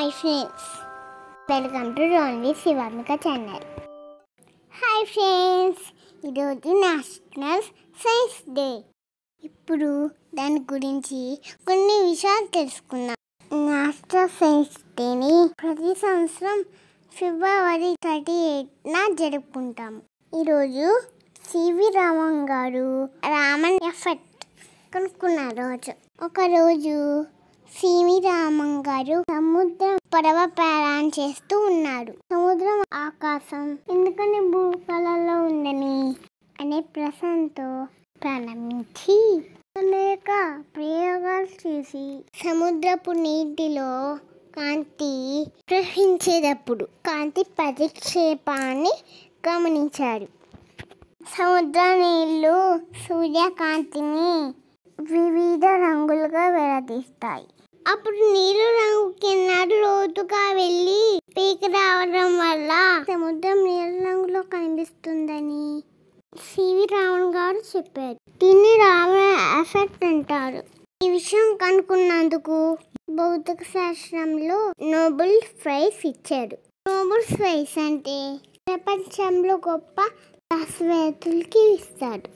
hi friends welcome to Ronli Shivamika channel hi friends ఈరోజు national science day ఇప్పుడు దాని గురించి కొన్ని విషయాలు తెలుసుకుందాం నేషనల్ సైన్స్ డేని ప్రతి సంవత్సరం ఫిబ్రవరి థర్టీ ఎయిట్న జరుపుకుంటాము ఈరోజు సివి రామన్ గారు రామన్ ఎఫెక్ట్ కనుక్కున్న రోజు ఒకరోజు సివి రామన్ గారు సముద్రం పడవ ప్రయాణం చేస్తూ ఉన్నాడు సముద్రం ఆకాశం ఎందుకని భూకళలో ఉందని అనే ప్రశ్నతో ప్రారంభించి అనేక ప్రయోగాలు చేసి సముద్రపు నీటిలో కాంతి ప్రవహించేటప్పుడు కాంతి ప్రతిక్షేపాన్ని గమనించాడు సముద్ర నీళ్లు సూర్యకాంతిని వివిధ రంగులుగా వెలదీస్తాయి అప్పుడు నీరు రంగు కింద లోతుగా వెళ్ళి పీకి రావడం వల్ల సముద్రం నీళ్ళ రంగులో కనిపిస్తుందని సివి రావణ్ గారు చెప్పారు దీన్ని రావణ ఎఫెక్ట్ అంటారు ఈ విషయం కనుక్కున్నందుకు భౌతిక శాస్త్రంలో నోబెల్ ప్రైజ్ ఇచ్చాడు నోబెల్ ప్రైజ్ అంటే ప్రపంచంలో గొప్ప శాస్త్రవేత్తలకి ఇస్తాడు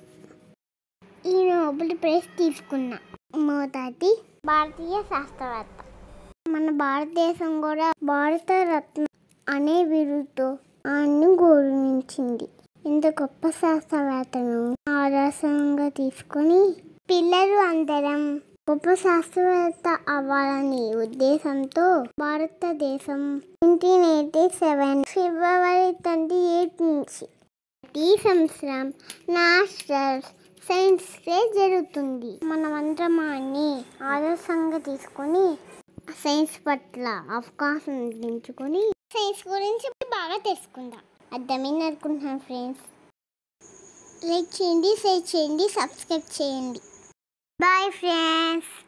ఈ నోబెల్ ప్రైజ్ తీసుకున్న మొదటి భారతీయ శాస్త్రవేత్త మన భారతదేశం కూడా భారత రత్న అనే బిరుదుతో ఆయన్ని గౌరవించింది ఇంత గొప్ప శాస్త్రవేత్తను ఆదర్శంగా తీసుకొని పిల్లలు అందరం గొప్ప శాస్త్రవేత్త అవ్వాలనే ఉద్దేశంతో భారతదేశం nineteen eighty seven February twenty eight నుంచి ఈ సంవత్సరం నేషనల్ సైన్స్ డే జరుగుతుంది మనమందరం అన్ని ఆదర్శంగా తీసుకొని సైన్స్ పట్ల అవకాశం పెంచుకొని సైన్స్ గురించి బాగా తెలుసుకుందాం అర్థమైంది అనుకుంటున్నాను ఫ్రెండ్స్ లైక్ చేయండి షేర్ చేయండి సబ్స్క్రైబ్ చేయండి బాయ్ ఫ్రెండ్స్